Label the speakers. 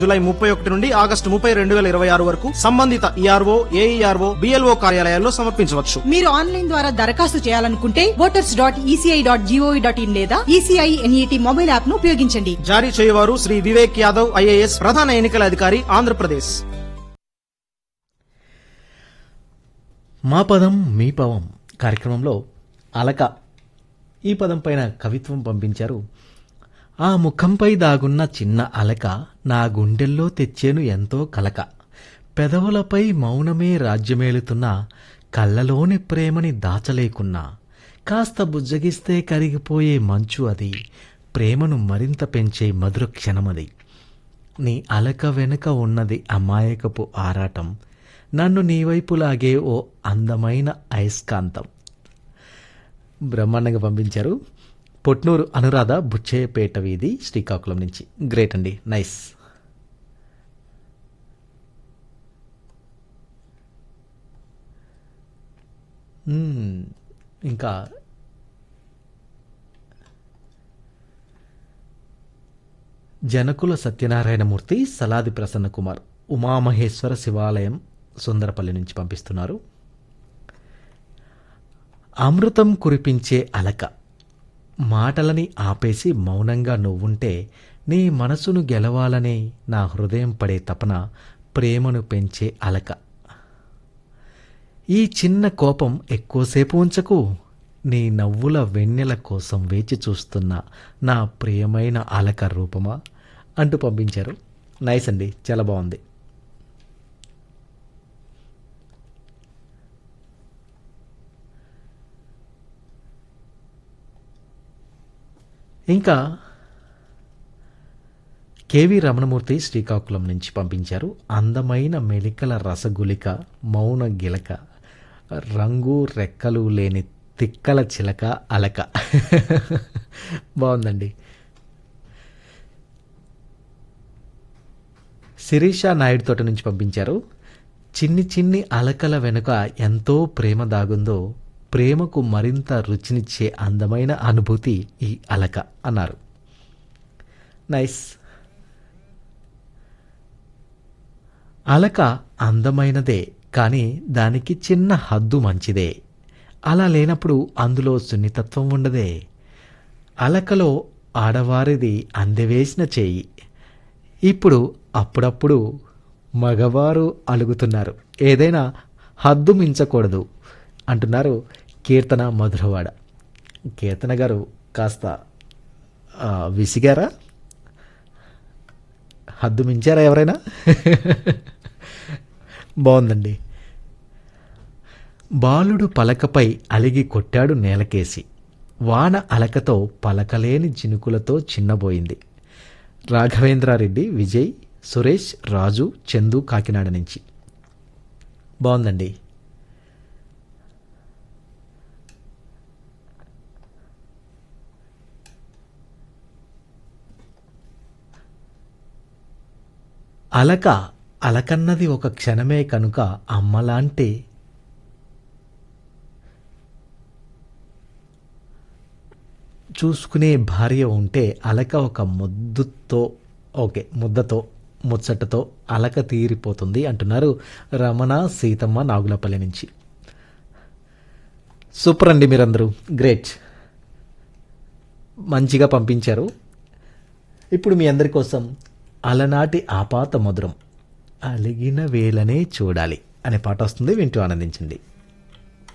Speaker 1: July ముప్పై ఒకటి నుండి ఆగస్టు ముప్పై రెండు వేల ఇరవై ఆరు వరకు సంబంధిత ఈఆర్ఓ ఏఈఆర్ఓ బిఎల్ఓ కార్యాలయాల్లో సమర్పించవచ్చు
Speaker 2: మీరు ఆన్లైన్ ద్వారా దరఖాస్తు చేయాలనుకుంటే voters dot ECI dot GOV dot in లేదా ఈసీఐ ఎన్ఈటీ మొబైల్ యాప్ ను ఉపయోగించండి
Speaker 1: జారీ చేయవారు శ్రీ వివేక్ యాదవ్ ఐఏఎస్ ప్రధాన ఎన్నికల అధికారి ఆంధ్రప్రదేశ్
Speaker 3: మా పదం మీ పవం కార్యక్రమంలో అలక ఈ పదం పైన కవిత్వం పంపించారు ఆ ముఖంపై దాగున్న చిన్న అలక నా గుండెల్లో తెచ్చేను ఎంతో కలక పెదవులపై మౌనమే రాజ్యమేలుతున్న కళ్ళలోని ప్రేమని దాచలేకున్నా కాస్త బుజ్జగిస్తే కరిగిపోయే మంచు అది ప్రేమను మరింత పెంచే మధుర క్షణమది నీ అలక వెనుక ఉన్నది అమాయకపు ఆరాటం నన్ను నీ వైపు లాగే ఓ అందమైన అయస్కాంతం బ్రహ్మాండంగా పంపించారు పొట్నూరు అనురాధ బుచ్చేపేట వీధి శ్రీకాకుళం నుంచి గ్రేట్ అండి నైస్ మ్మ్. ఇంకా జనకుల సత్యనారాయణమూర్తి సలాది ప్రసన్న కుమార్ ఉమామహేశ్వర శివాలయం సుందరపల్లి నుంచి పంపిస్తున్నారు అమృతం కురిపించే అలక మాటలని ఆపేసి మౌనంగా నువ్వుంటే నీ మనసును గెలవాలనే నా హృదయం పడే తపన ప్రేమను పెంచే అలక ఈ చిన్న కోపం ఎక్కువసేపు ఉంచకు నీ నవ్వుల వెన్నెల కోసం వేచి చూస్తున్న నా ప్రియమైన అలక రూపమా అంటూ పంపించారు నైస్ అండి చాలా బాగుంది ఇంకా కేవి రమణమూర్తి శ్రీకాకుళం నుంచి పంపించారు అందమైన మెలికల రసగులిక మౌన గిలక రంగు రెక్కలు లేని తిక్కల చిలక అలక బాగుందండి శిరీష నాయుడు తోట నుంచి పంపించారు చిన్ని చిన్ని అలకల వెనుక ఎంతో ప్రేమ దాగుందో ప్రేమకు మరింత రుచినిచ్చే అందమైన అనుభూతి ఈ అలక అన్నారు నైస్ అలక అందమైనదే కానీ దానికి చిన్న హద్దు మంచిదే అలా లేనప్పుడు అందులో సున్నితత్వం ఉండదే అలకలో ఆడవారిది అందవేసిన చేయి ఇప్పుడు అప్పుడప్పుడు మగవారు అలుగుతున్నారు ఏదైనా హద్దు మించకూడదు అంటున్నారు కీర్తన మధురవాడ కీర్తన గారు కాస్త ఆ, విసిగారా హద్దు మించారా ఎవరైనా బాగుందండి బాలుడు పలకపై అలిగి కొట్టాడు నేలకేసి వాన అలకతో పలకలేని చినుకులతో చిన్నబోయింది రాఘవేంద్రారెడ్డి విజయ్ సురేష్ రాజు చందు కాకినాడ నుంచి బాగుందండి అలక అలకన్నది ఒక క్షణమే కనుక అమ్మలాంటి చూసుకునే భార్య ఉంటే అలక ఒక ముద్దుతో ఓకే ముద్దతో ముచ్చటతో అలక తీరిపోతుంది అంటున్నారు రమణ సీతమ్మ నాగులపల్లి నుంచి సూపర్ అండి మీరందరూ గ్రేట్ మంచిగా పంపించారు ఇప్పుడు మీ అందరి కోసం అలనాటి ఆపాత మధురం అలిగిన వేలనే చూడాలి అనే పాట వస్తుంది వింటూ ఆనందించండి